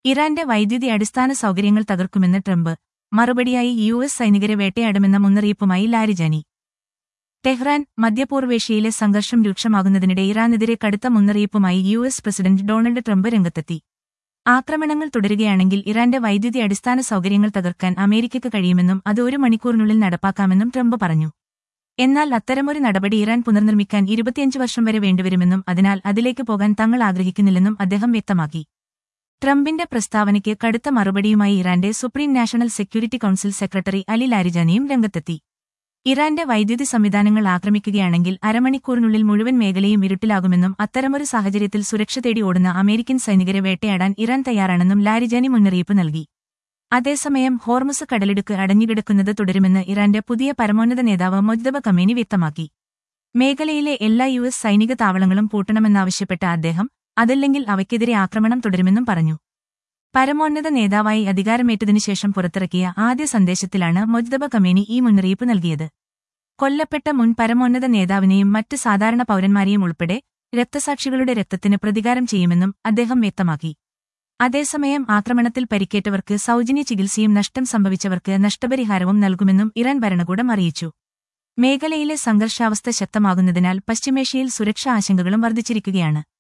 ഇറാന്റെ വൈദ്യുതി അടിസ്ഥാന സൗകര്യങ്ങൾ തകർക്കുമെന്ന് ട്രംപ് മറുപടിയായി യു എസ് സൈനികരെ വേട്ടയാടുമെന്ന മുന്നറിയിപ്പുമായി ലാരിജാനി ടെഹ്റാൻ മധ്യപൂർവേഷ്യയിലെ സംഘർഷം രൂക്ഷമാകുന്നതിനിടെ ഇറാനെതിരെ കടുത്ത മുന്നറിയിപ്പുമായി U S president Donald Trump രംഗത്തെത്തി ആക്രമണങ്ങൾ തുടരുകയാണെങ്കിൽ ഇറാന്റെ വൈദ്യുതി അടിസ്ഥാന സൗകര്യങ്ങൾ തകർക്കാൻ അമേരിക്കയ്ക്ക് കഴിയുമെന്നും അത് ഒരു മണിക്കൂറിനുള്ളിൽ നടപ്പാക്കാമെന്നും ട്രംപ് പറഞ്ഞു എന്നാൽ അത്തരമൊരു നടപടി ഇറാൻ പുനർനിർമ്മിക്കാൻ ഇരുപത്തിയഞ്ച് വർഷം വരെ വേണ്ടിവരുമെന്നും അതിനാൽ അതിലേക്ക് പോകാൻ തങ്ങൾ ആഗ്രഹിക്കുന്നില്ലെന്നും അദ്ദേഹം വ്യക്തമാക്കി ട്രംപിന്റെ പ്രസ്താവനയ്ക്ക് കടുത്ത മറുപടിയുമായി ഇറാന്റെ supreme national security council secretary Ali ലാരിജാനിയും രംഗത്തെത്തി ഇറാന്റെ വൈദ്യുതി സംവിധാനങ്ങൾ ആക്രമിക്കുകയാണെങ്കിൽ അരമണിക്കൂറിനുള്ളിൽ മുഴുവൻ മേഖലയും ഇരുട്ടിലാകുമെന്നും അത്തരമൊരു സാഹചര്യത്തിൽ സുരക്ഷ തേടി ഓടുന്ന അമേരിക്കൻ സൈനികരെ വേട്ടയാടാൻ ഇറാൻ തയ്യാറാണെന്നും ലാരിജാനി മുന്നറിയിപ്പ് നൽകി അതേസമയം ഹോർമുസ് കടലിടുക്ക് അടഞ്ഞുകിടക്കുന്നത് തുടരുമെന്ന് ഇറാന്റെ പുതിയ പരമോന്നത നേതാവ് മൊജ്ദബ കമേനി വ്യക്തമാക്കി മേഖലയിലെ എല്ലാ യു എസ് സൈനിക താവളങ്ങളും പൂട്ടണമെന്നാവശ്യപ്പെട്ട അദ്ദേഹം അതല്ലെങ്കിൽ അവയ്ക്കെതിരെ ആക്രമണം തുടരുമെന്നും പറഞ്ഞു പരമോന്നത നേതാവായി അധികാരമേറ്റതിനുശേഷം പുറത്തിറക്കിയ ആദ്യ സന്ദേശത്തിലാണ് മൊജ്ദബ കമേനി ഈ മുന്നറിയിപ്പ് നൽകിയത് കൊല്ലപ്പെട്ട മുൻ പരമോന്നത നേതാവിനെയും മറ്റ് സാധാരണ പൌരന്മാരെയും ഉൾപ്പെടെ രക്തസാക്ഷികളുടെ രക്തത്തിന് പ്രതികാരം ചെയ്യുമെന്നും അദ്ദേഹം വ്യക്തമാക്കി അതേസമയം ആക്രമണത്തിൽ പരിക്കേറ്റവർക്ക് സൗജന്യ ചികിത്സയും നഷ്ടം സംഭവിച്ചവർക്ക് നഷ്ടപരിഹാരവും നൽകുമെന്നും ഇറാൻ ഭരണകൂടം അറിയിച്ചു മേഖലയിലെ സംഘർഷാവസ്ഥ ശക്തമാകുന്നതിനാൽ പശ്ചിമേഷ്യയിൽ സുരക്ഷാ ആശങ്കകളും വർദ്ധിച്ചിരിക്കുകയാണ്